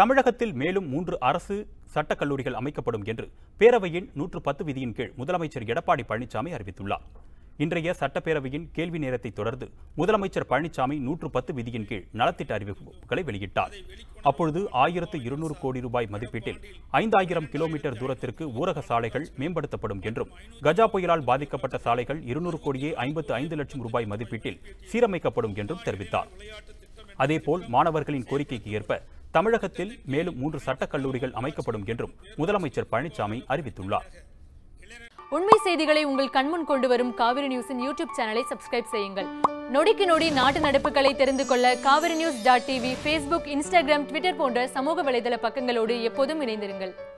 தமிழகத்தில் மேலும் மூன்று அரசு சட்டக் கல்லூரிகள் அமைக்கப்படும் என்று பேரவையின் நூற்று பத்து விதியின் கீழ் முதலமைச்சர் எடப்பாடி பழனிசாமி அறிவித்துள்ளார் இன்றைய சட்டப்பேரவையின் கேள்வி நேரத்தை தொடர்ந்து முதலமைச்சர் பழனிசாமி நூற்று பத்து விதியின் கீழ் நலத்திட்ட அறிவிப்புகளை வெளியிட்டார் அப்பொழுது ஆயிரத்து இருநூறு கோடி ரூபாய் மதிப்பீட்டில் ஐந்தாயிரம் கிலோமீட்டர் தூரத்திற்கு ஊரக சாலைகள் மேம்படுத்தப்படும் என்றும் கஜா புயலால் பாதிக்கப்பட்ட சாலைகள் இருநூறு கோடியே ஐம்பத்து ஐந்து லட்சம் ரூபாய் மதிப்பீட்டில் சீரமைக்கப்படும் என்றும் தெரிவித்தார் அதேபோல் மாணவர்களின் கோரிக்கைக்கு ஏற்ப தமிழகத்தில் மேலும் மூன்று சட்டக் கல்லூரிகள் அமைக்கப்படும் என்றும் முதலமைச்சர் பழனிசாமி அறிவித்துள்ளார் உண்மை செய்திகளை உங்கள் கண்முன் கொண்டு வரும் காவிரி நியூஸின் யூடியூப் சேனலை சப்ஸ்கிரைப் செய்யுங்கள் நொடிக்கு நொடி நாட்டு நடப்புகளை தெரிந்து கொள்ள Kaveri news dot TV Facebook Instagram Twitter போன்ற சமூக வலைதள பக்கங்களோடு எப்போதும் இணைந்திருங்கள்